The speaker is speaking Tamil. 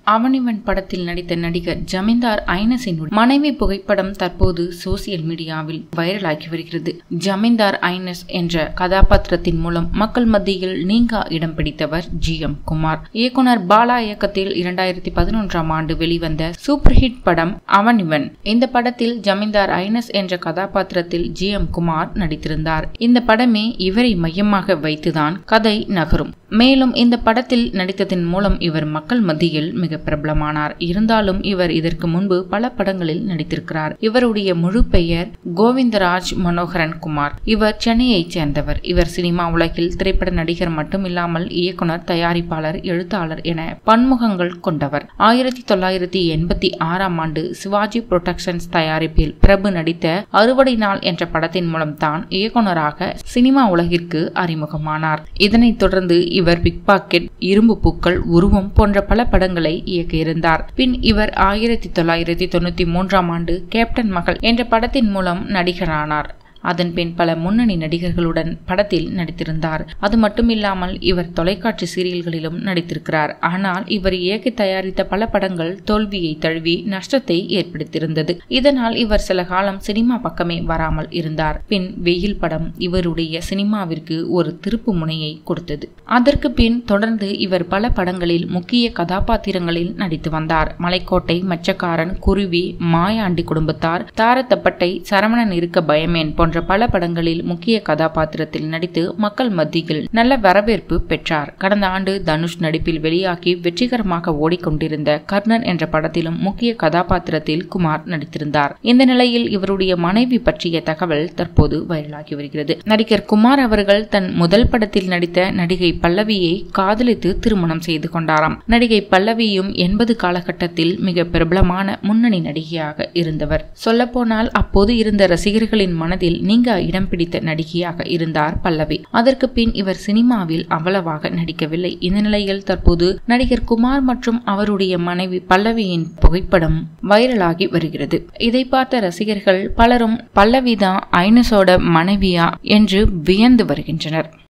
அவனிவன் படத்தில் நடித்த நடிகர் ஜமீன்தார் ஐனஸின் மனைவி புகைப்படம் தற்போது சோசியல் மீடியாவில் வைரலாகி வருகிறது ஜமீன்தார் ஐனஸ் என்ற கதாபாத்திரத்தின் மூலம் மக்கள் மத்தியில் நீங்கா இடம் பிடித்தவர் ஜி எம் குமார் இயக்குனர் பாலா இயக்கத்தில் இரண்டாயிரத்தி பதினொன்றாம் ஆண்டு வெளிவந்த சூப்பர் ஹிட் படம் அவனிவன் இந்த படத்தில் ஜமீன்தார் ஐனஸ் என்ற கதாபாத்திரத்தில் ஜி எம் குமார் நடித்திருந்தார் இந்த படமே இவரை மையமாக வைத்துதான் கதை நகரும் மேலும் இந்த படத்தில் நடித்ததன் மூலம் இவர் மக்கள் மத்தியில் மிக பிரபலமானார் இருந்தாலும் இவர் இதற்கு முன்பு பல படங்களில் நடித்திருக்கிறார் இவருடைய முழு பெயர் கோவிந்தராஜ் மனோகரன் குமார் இவர் சென்னையைச் சேர்ந்தவர் இவர் சினிமா உலகில் திரைப்பட நடிகர் மட்டுமில்லாமல் இயக்குனர் தயாரிப்பாளர் எழுத்தாளர் என பன்முகங்கள் கொண்டவர் ஆயிரத்தி தொள்ளாயிரத்தி எண்பத்தி ஆறாம் ஆண்டு சிவாஜி புரொடக்ஷன்ஸ் தயாரிப்பில் பிரபு நடித்த அறுவடை நாள் என்ற படத்தின் மூலம் தான் இயக்குனராக சினிமா உலகிற்கு அறிமுகமானார் இதனைத் தொடர்ந்து இவர் பிக் பாக்கெட் இரும்பு பூக்கள் உருவம் போன்ற பல படங்களை இயக்கியிருந்தார் பின் இவர் ஆயிரத்தி தொள்ளாயிரத்தி தொண்ணூத்தி மூன்றாம் ஆண்டு கேப்டன் மகள் என்ற படத்தின் மூலம் நடிகரானார் அதன் பின் பல முன்னணி நடிகர்களுடன் படத்தில் நடித்திருந்தார் அது மட்டுமில்லாமல் இவர் தொலைக்காட்சி சீரியல்களிலும் நடித்திருக்கிறார் ஆனால் இவர் இயக்கி தயாரித்த பல படங்கள் தோல்வியை தழுவி நஷ்டத்தை ஏற்படுத்தியிருந்தது இதனால் இவர் சில காலம் சினிமா பக்கமே வராமல் இருந்தார் பின் வெயில் படம் இவருடைய சினிமாவிற்கு ஒரு திருப்பு முனையை கொடுத்தது அதற்கு பின் தொடர்ந்து இவர் பல படங்களில் முக்கிய கதாபாத்திரங்களில் நடித்து வந்தார் மலைக்கோட்டை மச்சக்காரன் குருவி மாயாண்டி குடும்பத்தார் தாரத்தப்பட்டை சரவணன் இருக்க பயமேன் போன்ற போன்ற பல படங்களில் முக்கிய கதாபாத்திரத்தில் நடித்து மக்கள் மத்தியில் நல்ல வரவேற்பு பெற்றார் கடந்த ஆண்டு தனுஷ் நடிப்பில் வெளியாகி வெற்றிகரமாக ஓடிக்கொண்டிருந்த கர்ணன் என்ற படத்திலும் முக்கிய கதாபாத்திரத்தில் குமார் நடித்திருந்தார் இந்த நிலையில் இவருடைய மனைவி பற்றிய தகவல் தற்போது வைரலாகி வருகிறது நடிகர் குமார் அவர்கள் தன் முதல் படத்தில் நடித்த நடிகை பல்லவியை காதலித்து திருமணம் செய்து கொண்டாராம் நடிகை பல்லவியும் எண்பது காலகட்டத்தில் மிக பிரபலமான முன்னணி நடிகையாக இருந்தவர் சொல்லப்போனால் அப்போது இருந்த ரசிகர்களின் மனதில் நீங்க இடம் பிடித்த நடிகையாக இருந்தார் பல்லவி அதற்கு பின் இவர் சினிமாவில் அவ்வளவாக நடிக்கவில்லை இந்த நிலையில் தற்போது நடிகர் குமார் மற்றும் அவருடைய மனைவி பல்லவியின் புகைப்படம் வைரலாகி வருகிறது இதை பார்த்த ரசிகர்கள் பலரும் பல்லவிதான் ஐனஸோட மனைவியா என்று வியந்து வருகின்றனர்